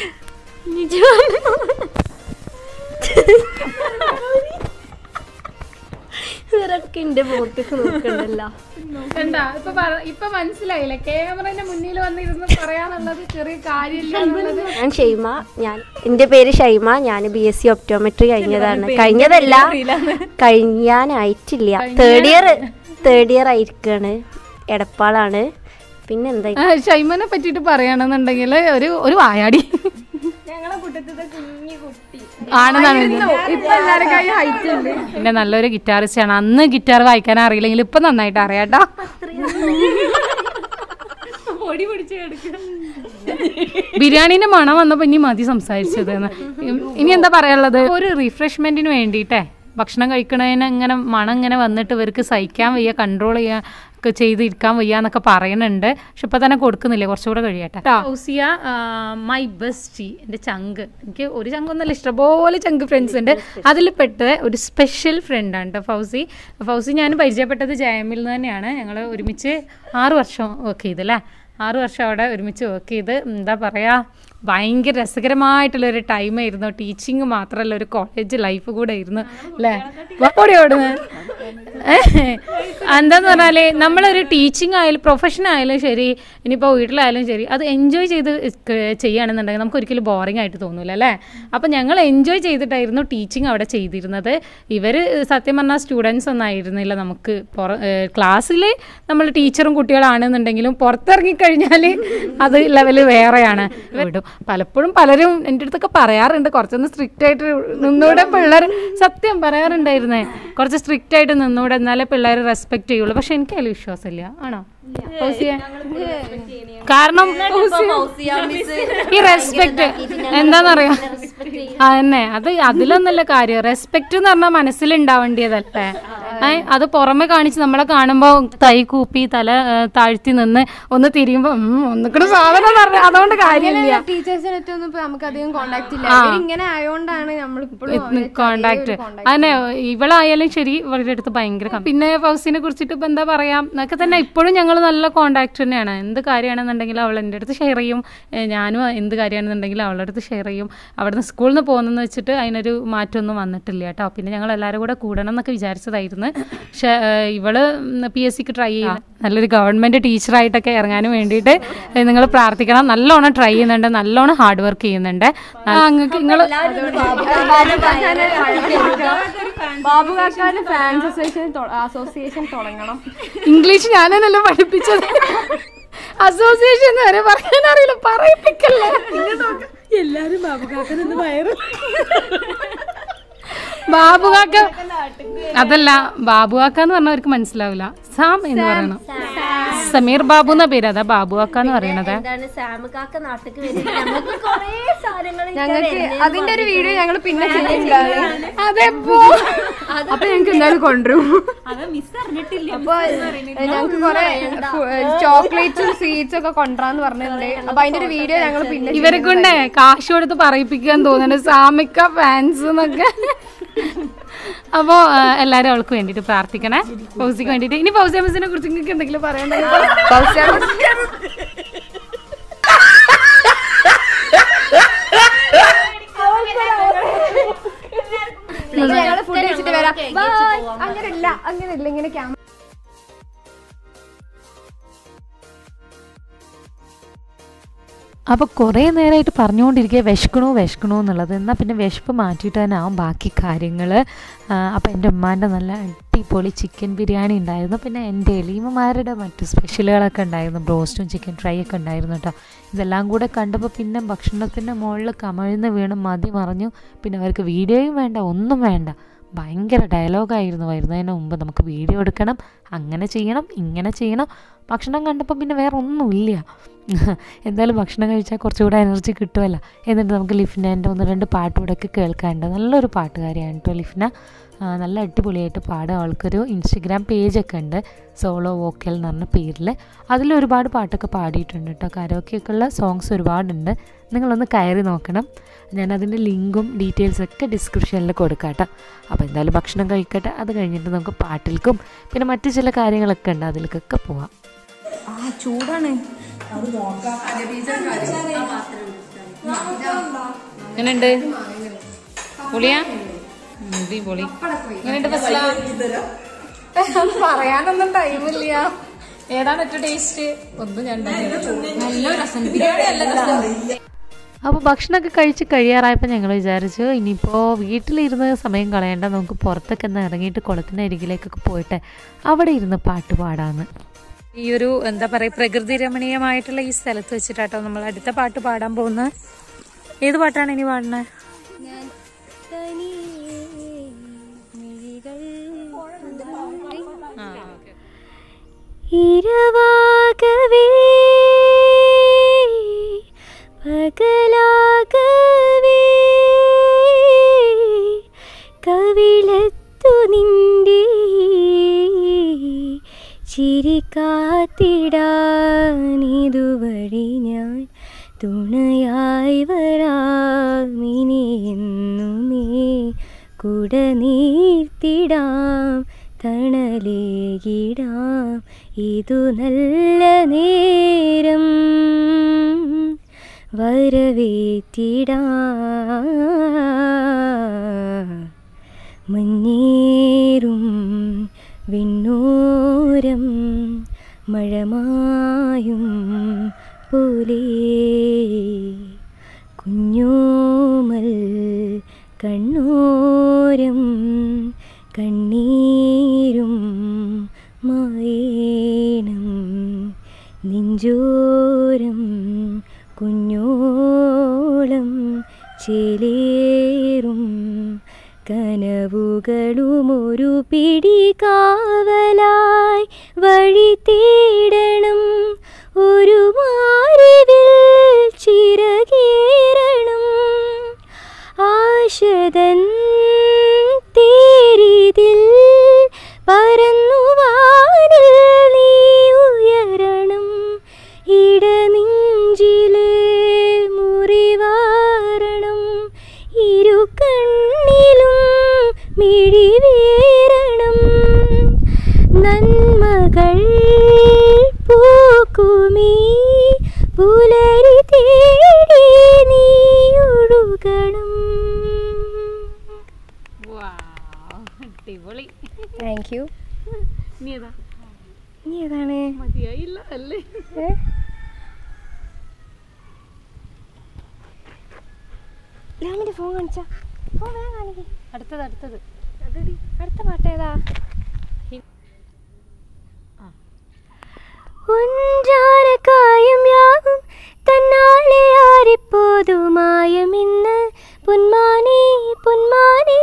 ഇവരൊക്കെ എന്റെ മുഖത്തേക്ക് നോക്കണ്ടല്ലോ കണ്ടാ ഇപ്പൊ പറ- ഇപ്പൊ മനസ്സിലായില്ലേ ക്യാമറന്റെ മുന്നിൽ വന്നിരുന്ന് പറയാനുള്ളത് ചെറിയ കാര്യമില്ല എന്നുള്ളത് ഞാൻ ഷൈമ ഞാൻ എൻ്റെ പേര് ഷൈമ ഞാൻ ബി എസ് സി ഒപ്റ്റോമെട്രി കഴിഞ്ഞതാണ് കഴിഞ്ഞതല്ല കഴിഞ്ഞാനായിട്ടില്ല തേർഡ് ഇയർ തേർഡ് ഇയർ ആയിരിക്കാണ് എടപ്പാളാണ് പിന്നെന്താ ആ, ഷൈമനെ പറ്റിയിട്ട് പറയുകയാണെന്നുണ്ടെങ്കിൽ ഒരു ഒരു വായാടി ആണെന്നാണ് ഇത്. ഇപ്പൊ എല്ലാവരും കൈ ഹൈറ്റ് ഉണ്ട് പിന്നെ നല്ലൊരു ഗിറ്റാറിസ്റ്റ് ആണ് അന്ന് ഗിറ്റാർ വായിക്കാൻ അറിയില്ലെങ്കിൽ ഇപ്പൊ നന്നായിട്ട് അറിയാട്ടോ പൊടി പിടിച്ച് കിടക്കുക ബിരിയാണീന്റെ മണം വന്നപ്പോൾ ഇനി മതി സംസാരിച്ചത് എന്ന്. ഇനി എന്താ പറയാനുള്ളത് ഒരു റിഫ്രഷ്മെന്റിന് വേണ്ടിയിട്ടേ ഭക്ഷണം കഴിക്കണതിന് ഇങ്ങനെ മണം ഇങ്ങനെ വന്നിട്ട് ഇവർക്ക് സഹിക്കാൻ വയ്യ കൺട്രോൾ ചെയ്യാൻ ഒക്കെ ചെയ്തിരിക്കാൻ വയ്യ എന്നൊക്കെ പറയുന്നുണ്ട് പക്ഷെ ഇപ്പൊ തന്നെ കൊടുക്കുന്നില്ല കുറച്ചുകൂടെ കഴിയട്ടെ ഫൗസിയ മൈ ബെസ്റ്റ് എൻ്റെ ചങ്ക് എനിക്ക് ഒരു ചങ്കൊന്നല്ല ഇഷ്ടംപോലെ ചങ്ക് ഫ്രണ്ട്സ് ഉണ്ട് അതിൽ പെട്ട ഒരു സ്പെഷ്യൽ ഫ്രണ്ടാണ് കേട്ടോ ഫൗസി ഫൗസി ഞാൻ പരിചയപ്പെട്ടത് ജയമിൽ നിന്ന് തന്നെയാണ് ഞങ്ങൾ ഒരുമിച്ച് ആറ് വർഷം വർക്ക് ചെയ്തല്ലേ ആറ് വർഷം അവിടെ ഒരുമിച്ച് വർക്ക് ചെയ്ത് എന്താ പറയുക ഭയങ്കര രസകരമായിട്ടുള്ളൊരു ടൈമായിരുന്നു ടീച്ചിങ് മാത്രമല്ല ഒരു കോളേജ് ലൈഫ് കൂടെ ആയിരുന്നു അല്ലേ ഓടി ഓടുന്നത് എന്താന്ന് പറഞ്ഞാല് നമ്മളൊരു ടീച്ചിങ് ആയാലും പ്രൊഫഷൻ ആയാലും ശരി ഇനിയിപ്പോൾ വീട്ടിലായാലും ശരി അത് എൻജോയ് ചെയ്ത് ക- ചെയ്യുകയാണെന്നുണ്ടെങ്കിൽ നമുക്ക് ഒരിക്കലും ബോറിംഗ് ആയിട്ട് തോന്നൂല അല്ലേ അപ്പം ഞങ്ങൾ എൻജോയ് ചെയ്തിട്ടായിരുന്നു ടീച്ചിങ് അവിടെ ചെയ്തിരുന്നത് ഇവർ സത്യം പറഞ്ഞാൽ സ്റ്റുഡൻസ് ഒന്നും ആയിരുന്നില്ല നമുക്ക് പുറ ക്ലാസ്സിൽ നമ്മൾ ടീച്ചറും കുട്ടികളാണെന്നുണ്ടെങ്കിലും പുറത്തിറങ്ങിക്കഴിഞ്ഞാൽ അത് ലെവല് വേറെയാണ് വിടും പലപ്പോഴും പലരും എൻ്റെ അടുത്തൊക്കെ പറയാറുണ്ട് കുറച്ചൊന്ന് സ്ട്രിക്റ്റ് ആയിട്ട് നിന്നൂടെ പിള്ളേർ സത്യം പറയാറുണ്ടായിരുന്നേ കുറച്ച് സ്ട്രിക്റ്റ് ആയിട്ട് നിന്നൂടെ എന്നാലേ പിള്ളേർ റെസ്പെക്ട് ചെയ്യുള്ളൂ പക്ഷെ എനിക്ക് അതിൽ വിശ്വാസമില്ല ആണോ ഫൗസിയ? കാരണം ഈ റെസ്പെക്ട് എന്താന്നറിയോ അതന്നെ അത് അതിലൊന്നല്ല കാര്യം റെസ്പെക്ട് എന്ന് പറഞ്ഞാൽ മനസ്സിലുണ്ടാവേണ്ടിയതല്ലേ ഏ, അത് പുറമെ കാണിച്ച് നമ്മളെ കാണുമ്പോൾ തൈ കൂപ്പി തല ഏ, താഴ്ത്തി നിന്ന് ഒന്ന് തിരിയുമ്പോ ഉം, ഒന്നിക്കണ സാധനം പറഞ്ഞ അതുകൊണ്ട് കാര്യമില്ല ടീച്ചേഴ്സിനൊന്നും ഇപ്പൊ നമുക്ക് അധികം കോണ്ടാക്ട് ഇല്ല ആ. ഇവര് ഇങ്ങനെ ആയതുകൊണ്ടാണ് നമ്മൾ ഇപ്പോഴും കോണ്ടാക്ട് അതന്നെ ഇവളായാലും ശരി ഇവളുടെ അടുത്ത് ഭയങ്കര കം- പിന്നെ ഫൗസിനെ കുറിച്ചിട്ട് ഇപ്പൊ എന്താ പറയാ എന്നൊക്കെ തന്നെ ഇപ്പോഴും ഞങ്ങൾ നല്ല കോണ്ടാക്ട് തന്നെയാണ് എന്ത് കാര്യമാണെന്നുണ്ടെങ്കിൽ അവൾ എൻ്റെ അടുത്ത് ഷെയർ ചെയ്യും ഏ, ഞാനും എന്ത് കാര്യമാണെന്നുണ്ടെങ്കിൽ അവളുടെ അടുത്ത് ഷെയർ ചെയ്യും അവിടുന്ന് സ്കൂളിൽ നിന്ന് പോകുന്നെന്ന് വെച്ചിട്ട് അതിനൊരു മാറ്റമൊന്നും വന്നിട്ടില്ല കേട്ടോ പിന്നെ ഞങ്ങൾ എല്ലാവരും കൂടെ കൂടണം എന്നൊക്കെ വിചാരിച്ചതായിരുന്നു പക്ഷെ ഏ, ഇവള് പി എസ് സിക്ക് ട്രൈ ചെയ്യാം നല്ലൊരു ഗവൺമെന്റ് ടീച്ചറായിട്ടൊക്കെ ഇറങ്ങാനും വേണ്ടിയിട്ട് നിങ്ങൾ പ്രാർത്ഥിക്കണം നല്ലോണം ട്രൈ ചെയ്യുന്നുണ്ട് നല്ലോണം ഹാർഡ് വർക്ക് ചെയ്യുന്നുണ്ട് നിങ്ങൾക്ക് നിങ്ങൾ ബാബു കാക്കാന് ഫാൻസ് അസോസിയേഷൻ അസോസിയേഷൻ തുടങ്ങണം ഇംഗ്ലീഷ് ഞാനല്ലോ പഠിപ്പിച്ചത് അസോസിയേഷൻ വരെ പറയാൻ അറിയില്ല പറയിപ്പിക്കല്ലേ എല്ലാരും ബാബുകാക്കനെന്ന് വയറ് ബാബുകാക്ക അതല്ല ബാബുകാക്ക എന്ന് പറഞ്ഞാൽ അവർക്ക് മനസ്സിലാവില്ല സാം എന്ന് പറയണം സമീർ ബാബു എന്ന പേര് അതാ ബാബുകാക്ക എന്ന് പറയണത് എന്താണ് സാമുകാക്ക നാട്ടിക്ക് വരുന്നത് നമുക്ക് കുറേ സാധനങ്ങൾ ഞങ്ങൾക്ക് അതിന്റെ ഒരു വീഡിയോ ഞങ്ങൾ പിന്നെ ചെയ്യുന്നതാണ് അതെപ്പോ അപ്പൊ ഞങ്ങൾക്ക് എന്തായാലും കൊണ്ടുവരും അത് മിസ് അറിഞ്ഞിട്ടില്ല അപ്പൊ ഞങ്ങൾക്ക് കുറെ ചോക്ലേറ്റ്സും സ്വീറ്റ്സും ഒക്കെ കൊണ്ടുവരാന്ന് പറഞ്ഞിട്ടുണ്ട് അപ്പൊ അതിന്റെ ഒരു വീഡിയോ ഞങ്ങൾ പിന്നെ ഇവരെ കൊണ്ട് കാശ് കൊടുത്ത് പറയിപ്പിക്കാൻ തോന്നുന്നുണ്ട് സാമിക്ക ഫാൻസ് എന്നൊക്കെ അപ്പോ ആ, എല്ലാരും അവൾക്ക് വേണ്ടിട്ട് പ്രാർത്ഥിക്കണേ ഫൗസിക്ക് വേണ്ടിട്ട് ഇനി ഫൗസിയ മിസ്സിനെ കുറിച്ച് നിങ്ങൾക്ക് എന്തെങ്കിലും പറയണ്ടോ ഞങ്ങൾ ഫുഡ് കഴിച്ചിട്ട് വരാം Bye. അങ്ങനെയല്ല അങ്ങനെയല്ല ഇങ്ങനെ ക്യാമറ അപ്പോൾ കുറേ നേരമായിട്ട് പറഞ്ഞുകൊണ്ടിരിക്കുക വിശക്കണോ വിശക്കണോ എന്നുള്ളത് എന്നാൽ പിന്നെ വിശപ്പ് മാറ്റിയിട്ട് തന്നെ ആവും ബാക്കി കാര്യങ്ങൾ അപ്പോൾ എൻ്റെ ഉമ്മാൻ്റെ നല്ല അടിപൊളി ചിക്കൻ ബിരിയാണി ഉണ്ടായിരുന്നു പിന്നെ എൻ്റെ എലീമമാരുടെ മറ്റു സ്പെഷ്യലുകളൊക്കെ ഉണ്ടായിരുന്നു ബ്രോസ്റ്റും ചിക്കൻ ഫ്രൈ ഒക്കെ ഉണ്ടായിരുന്നു കേട്ടോ ഇതെല്ലാം കൂടെ കണ്ടപ്പോൾ പിന്നെ ഭക്ഷണത്തിൻ്റെ മുകളിൽ കമഴ്ന്ന് വീണ് മതി മറിഞ്ഞു പിന്നെ അവർക്ക് വീഡിയോയും വേണ്ട ഒന്നും വേണ്ട ഭയങ്കര ഡയലോഗായിരുന്നു വരുന്നതിന് മുമ്പ് നമുക്ക് വീഡിയോ എടുക്കണം അങ്ങനെ ചെയ്യണം ഇങ്ങനെ ചെയ്യണം ഭക്ഷണം കണ്ടപ്പോൾ പിന്നെ വേറെ ഒന്നുമില്ല എന്തായാലും ഭക്ഷണം കഴിച്ചാൽ കുറച്ചുകൂടെ എനർജി കിട്ടുമല്ലോ എന്നിട്ട് നമുക്ക് ലിഫ്നേൻ്റെ ഒന്ന് രണ്ട് പാട്ടുകൂടെയൊക്കെ കേൾക്കാനുണ്ട് നല്ലൊരു പാട്ടുകാരിയാണ് കേട്ടോ ലിഫ്ന ആ, നല്ല അടിപൊളിയായിട്ട് പാടും അവൾക്കൊരു ഇൻസ്റ്റഗ്രാം പേജൊക്കെ ഉണ്ട് സോളോ വോക്കൽ എന്ന് പറഞ്ഞ പേരിൽ അതിൽ ഒരുപാട് പാട്ടൊക്കെ പാടിയിട്ടുണ്ട് കേട്ടോ കരോക്കെയൊക്കെ ഉള്ള സോങ്സ് ഒരുപാടുണ്ട് നിങ്ങളൊന്ന് കയറി നോക്കണം ഞാൻ അതിൻ്റെ ലിങ്കും ഡീറ്റെയിൽസും ഒക്കെ ഡിസ്ക്രിപ്ഷനിൽ കൊടുക്കാം കേട്ടോ അപ്പോൾ എന്തായാലും ഭക്ഷണം കഴിക്കട്ടെ അത് കഴിഞ്ഞിട്ട് നമുക്ക് പാട്ടിൽക്കും പിന്നെ മറ്റു ചില കാര്യങ്ങളൊക്കെ ഉണ്ട് അതിലേക്കൊക്കെ പോവാം എങ്ങനെയുണ്ട് പൊളിയാ പൊളി എങ്ങനെയുണ്ട് ഫസ്ല പറയാനൊന്നും ടൈമില്ല ഏതാണ് ഏറ്റവും ടേസ്റ്റ് ഒന്നും ഞാൻ നല്ല രസം ബിരിയാണി നല്ല രസം അപ്പോൾ ഭക്ഷണമൊക്കെ കഴിച്ച് കഴിയാറായപ്പോൾ ഞങ്ങൾ വിചാരിച്ചു ഇനിയിപ്പോൾ വീട്ടിലിരുന്ന് സമയം കളയേണ്ട നമുക്ക് പുറത്തൊക്കെ ഒന്ന് ഇറങ്ങിയിട്ട് കുളത്തിൻ്റെ അരികിലേക്കൊക്കെ പോയിട്ട് അവിടെ ഇരുന്ന് പാട്ട് പാടാമെന്ന് ഈ ഒരു എന്താ പറയുക പ്രകൃതി രമണീയമായിട്ടുള്ള ഈ സ്ഥലത്ത് വെച്ചിട്ടാട്ടോ നമ്മൾ അടുത്ത പാട്ട് പാടാൻ പോകുന്നത് ഏത് പാട്ടാണ് ഇനി പാടുന്നത് ഇരവാകവേ ചിരി കാത്തിടാനിതുവഴി ഞാൻ തുണയായി വരാമിനി എന്നുമേ കുട നീർത്തിടാം തണലേകിടാം ഇതു നല്ല നേരം വരവേറ്റിടാം മഞ്ഞേറും വിണ്ണോരം മഴമായും പോലെ കുഞ്ഞോമൽ കണ്ണോരം കണ്ണീരും മായേണം നെഞ്ചോരം കുഞ്ഞോളം ചേലേറും കനവുകളുമൊരു പിടി കാവലായി വഴി തേടണം ഒരു മാറിവിൽ ചിറകേറണം ആശതൻ തേരിതിൽ പരന്നുവാനിൽ നീ ഉയരണം ഇടനെഞ്ചിലെ മുറിവാരണം ഇരു കണ്ണിലും മിഴിവേരണം നന്മകൾ പൂക്കുമീ പുലരി തേടി നീ ഒഴുകണം അടിപൊളി താങ്ക് യു നീ ഏതാ നീ ഏതാണ് മതിയായില്ല അല്ലേ രാമിന്റെ ഫോൺ കാണിച്ചാ ഫോൺ വേഗം കാണിക്കേ അടുത്തത് അടുത്തത് അടുത്ത പാട്ട് ഏതാ ഒഞ്ചാരക്കായം യാകും തന്നാലെ ആരിപ്പോതുമായമിന്ന് പൊന്മാനേ പൊന്മാനേ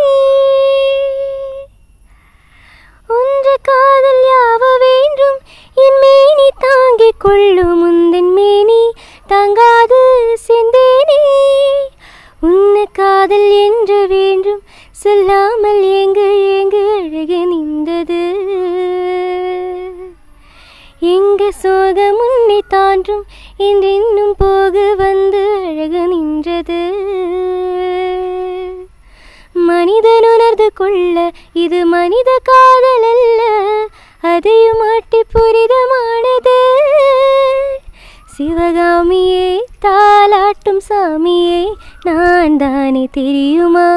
ஒன்று காதல் யாவ வேண்டும் என் மேனி தாங்கிக் கொள்ளும் உந்தன் மேனி தாங்காது செந்தேனே உன்ன காதல் என்று வேண்டும் சொல்லாமல் எங்கு எங்கு அழகு நின்றது எங்க சோகம் உன்னை தாண்டும் என்றென்னும் போக வந்து அழகு நின்றது மனிதன் உணர்ந்து கொள்ள இது மனித காதல் அல்ல அதையும் மாட்டி புரிதமானது சிவகாமியே தாலாட்டும் சாமியே நான் தானே தெரியுமா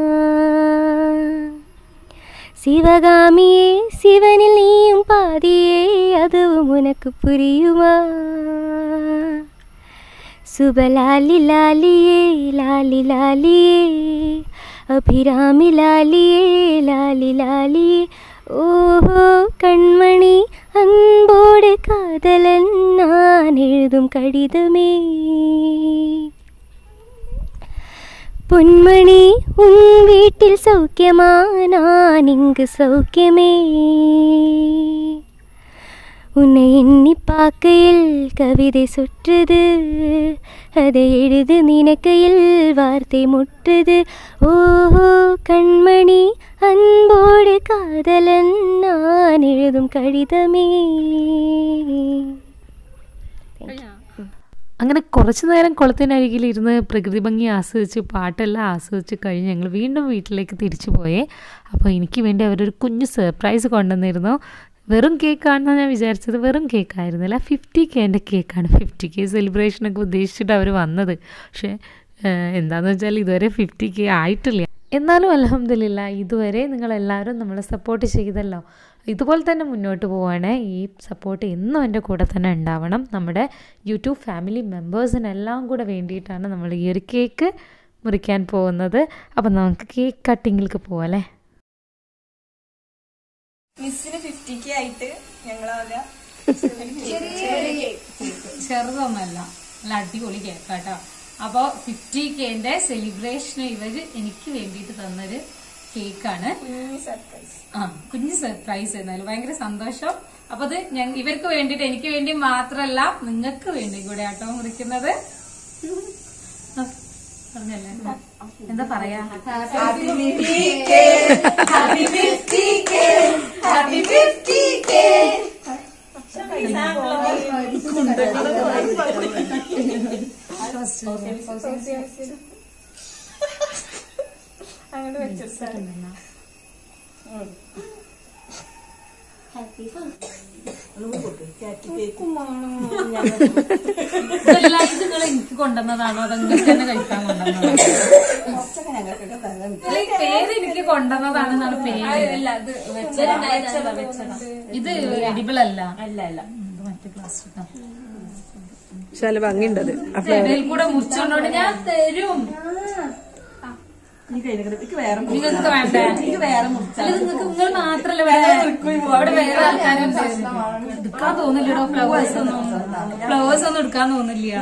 சிவகாமியே சிவனில் நீயும் பாதியே அதுவும் உனக்கு புரியுமா சுபலாலி லாலியே லாலி லாலியே அபிராமி லாலியே லாலி லாலியே ஓஹோ கண்மணி அன்போடு காதலன் நான் எழுதும் கடிதமே பொன்மணி உன் வீட்டில் சௌக்கியமா நான் இங்கு சௌக்கியமே உன்னை எண்ணி பார்க்கையில் கவிதை சுற்றுது அதை எழுது நினைக்கையில் வார்த்தை முற்றுது ஓஹோ கண்மணி அன்போடு காதலன் நான் எழுதும் கடிதமே അങ്ങനെ കുറച്ച് നേരം കുളത്തിനരികിൽ ഇരുന്ന് പ്രകൃതി ഭംഗി ആസ്വദിച്ച് പാട്ടെല്ലാം ആസ്വദിച്ച് കഴിഞ്ഞ് ഞങ്ങൾ വീണ്ടും വീട്ടിലേക്ക് തിരിച്ചു പോയേ അപ്പോൾ എനിക്ക് വേണ്ടി അവരൊരു കുഞ്ഞു സർപ്രൈസ് കൊണ്ടുവന്നിരുന്നു വെറും കേക്കാണെന്നാണ് ഞാൻ വിചാരിച്ചത് വെറും കേക്കായിരുന്നില്ല ഫിഫ്റ്റി കെൻ്റെ കേക്കാണ് ഫിഫ്റ്റി കെ സെലിബ്രേഷനൊക്കെ ഉദ്ദേശിച്ചിട്ട് അവർ വന്നത് പക്ഷേ ഏഹ്, എന്താണെന്ന് വെച്ചാൽ ഇതുവരെ ഫിഫ്റ്റി കെ ആയിട്ടില്ല എന്നാലും അലഹമില്ല ഇതുവരെ നിങ്ങളെല്ലാവരും നമ്മളെ സപ്പോർട്ട് ചെയ്തല്ലോ ഇതുപോലെ തന്നെ മുന്നോട്ട് പോവാണ് ഈ സപ്പോർട്ട് എന്നും എൻ്റെ കൂടെ തന്നെ ഉണ്ടാവണം നമ്മുടെ യൂട്യൂബ് ഫാമിലി മെമ്പേഴ്സിനെല്ലാം കൂടെ വേണ്ടിയിട്ടാണ് നമ്മൾ ഈ ഒരു കേക്ക് മുറിക്കാൻ പോകുന്നത് അപ്പം നമുക്ക് കേക്ക് കട്ടിങ്ങിലേക്ക് പോവാം മിസ്സിന് ഫിഫ്റ്റി കെ ആയിട്ട് ഞങ്ങളാകെ ചെറുതൊന്നല്ല നല്ല അടിപൊളി കേക്കാട്ടോ അപ്പോൾ ഫിഫ്റ്റി കെന്റെ സെലിബ്രേഷൻ ഇവര് എനിക്ക് വേണ്ടിയിട്ട് തന്നൊരു കേക്കാണ് കുഞ്ഞു സർപ്രൈസ് ആ കുഞ്ഞു സർപ്രൈസ് എന്നാലും ഭയങ്കര സന്തോഷം അപ്പൊ അത് ഞാൻ ഇവർക്ക് വേണ്ടിയിട്ട് എനിക്ക് വേണ്ടി മാത്രല്ല നിങ്ങൾക്ക് വേണ്ടി കൂടെ ആട്ടോ മുറിക്കുന്നത് ആ, പറഞ്ഞല്ലേ എന്താ പറയാ അങ്ങോട്ട് വെച്ചിട്ടാണ് നിങ്ങൾ എനിക്ക് കൊണ്ടുവന്നതാണോ അത് നിങ്ങൾക്ക് തന്നെ കഴിക്കാൻ കൊണ്ടുവന്നതാണോ അല്ല, ഈ പേര് എനിക്ക് കൊണ്ടുവന്നതാണെന്നാണ് പേര് ഇത് എഡിബിൾ അല്ല അല്ല അല്ല മറ്റേ പ്ലാസ്റ്റിക് പക്ഷെ നല്ല ഭംഗിയുണ്ടത് ഇടയിൽ കൂടെ മുറിച്ചോണ്ടോണ്ട് ഞാൻ തരും നിങ്ങൾക്ക് വേണ്ടേ അല്ല, നിങ്ങൾക്ക് നിങ്ങൾ മാത്രല്ല വേറെ അവിടെ വേറെ ആൾക്കാരുണ്ട് എടുക്കാൻ തോന്നില്ലടോ ഫ്ലവേഴ്സ് ഒന്നും ഫ്ലവേഴ്സ് ഒന്നും എടുക്കാൻ തോന്നില്ല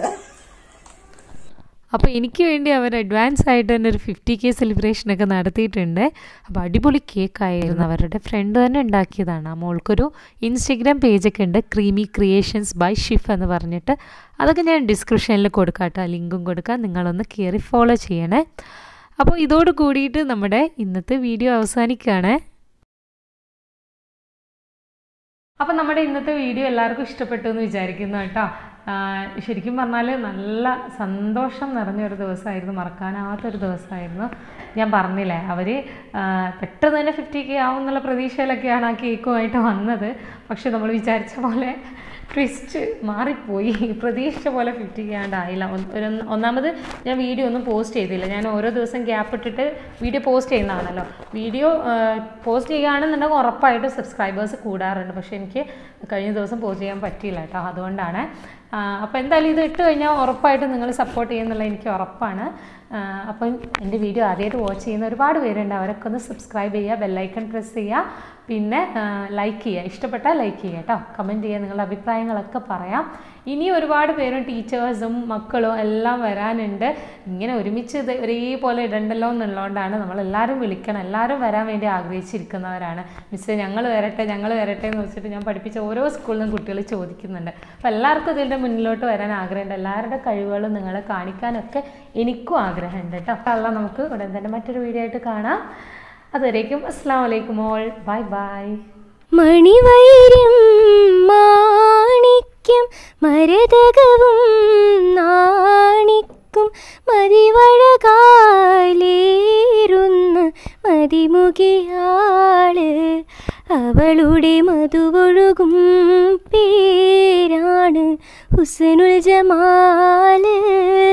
അപ്പോൾ എനിക്ക് വേണ്ടി അവർ അഡ്വാൻസ് ആയിട്ട് തന്നെ ഒരു ഫിഫ്റ്റി കെ സെലിബ്രേഷനൊക്കെ നടത്തിയിട്ടുണ്ട് അപ്പോൾ അടിപൊളി കേക്കായിരുന്നു അവരുടെ ഫ്രണ്ട് തന്നെ ഉണ്ടാക്കിയതാണ് ആ മോൾക്കൊരു ഇൻസ്റ്റഗ്രാം പേജൊക്കെ ഉണ്ട് ക്രീമി ക്രിയേഷൻസ് ബൈ ഷിഫ് എന്ന് പറഞ്ഞിട്ട് അതൊക്കെ ഞാൻ ഡിസ്ക്രിപ്ഷനിൽ കൊടുക്കാം കേട്ടോ ലിങ്കും കൊടുക്കാം നിങ്ങളൊന്ന് കയറി ഫോളോ ചെയ്യണേ അപ്പോൾ ഇതോട് കൂടിയിട്ട് നമ്മുടെ ഇന്നത്തെ വീഡിയോ അവസാനിക്കുകയാണ് അപ്പം നമ്മുടെ ഇന്നത്തെ വീഡിയോ എല്ലാവർക്കും ഇഷ്ടപ്പെട്ടു എന്ന് വിചാരിക്കുന്നു കേട്ടോ ആ, ശരിക്കും പറഞ്ഞാൽ നല്ല സന്തോഷം നിറഞ്ഞൊരു ദിവസമായിരുന്നു മറക്കാനാവാത്തൊരു ദിവസമായിരുന്നു ഞാൻ പറഞ്ഞില്ലേ അവർ പെട്ടെന്ന് തന്നെ ഫിഫ്റ്റി കെ ആവും എന്നുള്ള പ്രതീക്ഷയിലൊക്കെയാണ് ആ കേക്കുമായിട്ട് വന്നത് പക്ഷെ നമ്മൾ വിചാരിച്ച പോലെ ട്വിസ്റ്റ് മാറിപ്പോയി പ്രതീക്ഷിച്ച പോലെ ഫിഫ്റ്റി കെ ആണ്ടായില്ല ഒന്ന്- ഒരു ഒന്നാമത് ഞാൻ വീഡിയോ ഒന്നും പോസ്റ്റ് ചെയ്തില്ല ഞാൻ ഓരോ ദിവസം ഗ്യാപ്പ് ഇട്ടിട്ട് വീഡിയോ പോസ്റ്റ് ചെയ്യുന്നതാണല്ലോ വീഡിയോ പോസ്റ്റ് ചെയ്യുകയാണെന്നുണ്ടെങ്കിൽ ഉറപ്പായിട്ടും സബ്സ്ക്രൈബേഴ്സ് കൂടാറുണ്ട് പക്ഷേ എനിക്ക് കഴിഞ്ഞ ദിവസം പോസ്റ്റ് ചെയ്യാൻ പറ്റിയില്ല കേട്ടോ അതുകൊണ്ടാണ് അപ്പോൾ എന്തായാലും ഇത് ഇട്ട് കഴിഞ്ഞാൽ ഉറപ്പായിട്ടും നിങ്ങൾ സപ്പോർട്ട് ചെയ്യുന്നുള്ള എനിക്ക് ഉറപ്പാണ് ആ, അപ്പം എൻ്റെ വീഡിയോ ആദ്യമായിട്ട് വാച്ച് ചെയ്യുന്ന ഒരുപാട് പേരുണ്ട് അവരൊക്കെ ഒന്ന് സബ്സ്ക്രൈബ് ചെയ്യുക ബെല്ലൈക്കൺ പ്രസ് ചെയ്യുക പിന്നെ ലൈക്ക് ചെയ്യുക ഇഷ്ടപ്പെട്ടാൽ ലൈക്ക് ചെയ്യുക കേട്ടോ കമൻറ്റ് ചെയ്യുക നിങ്ങളുടെ അഭിപ്രായങ്ങളൊക്കെ പറയാം ഇനി ഒരുപാട് പേരും ടീച്ചേഴ്സും മക്കളും എല്ലാം വരാനുണ്ട് ഇങ്ങനെ ഒരുമിച്ച് ഇത് ഒരേപോലെ ഇടണ്ടല്ലോ എന്നുള്ളതുകൊണ്ടാണ് നമ്മളെല്ലാവരും വിളിക്കണം എല്ലാവരും വരാൻ വേണ്ടി ആഗ്രഹിച്ചിരിക്കുന്നവരാണ് മിസ്സേ ഞങ്ങൾ വരട്ടെ ഞങ്ങൾ വരട്ടെ എന്ന് വെച്ചിട്ട് ഞാൻ പഠിപ്പിച്ച ഓരോ സ്കൂളിൽ നിന്നും കുട്ടികൾ ചോദിക്കുന്നുണ്ട് അപ്പോൾ എല്ലാവർക്കും ഇതിൻ്റെ മുന്നിലോട്ട് വരാൻ ആഗ്രഹമുണ്ട് എല്ലാവരുടെ കഴിവുകളും നിങ്ങളെ കാണിക്കാനൊക്കെ എനിക്കും ആഗ്രഹമുണ്ട് കേട്ടോ അപ്പോൾ അല്ല നമുക്ക് ഉടൻ തന്നെ മറ്റൊരു വീഡിയോ ആയിട്ട് കാണാം അതുവരേക്കും അസ്സാം വലൈക്കും ഓൾ ബൈ ബൈ മണിവൈര്യം മാണിക്യം മരതകവും നാണിക്കും മതിവഴകാലേറുന്ന മതിമുകിയാള് അവളുടെ മധുവൊഴുകും പേരാണ് ഹുസനുൽ ജമാല്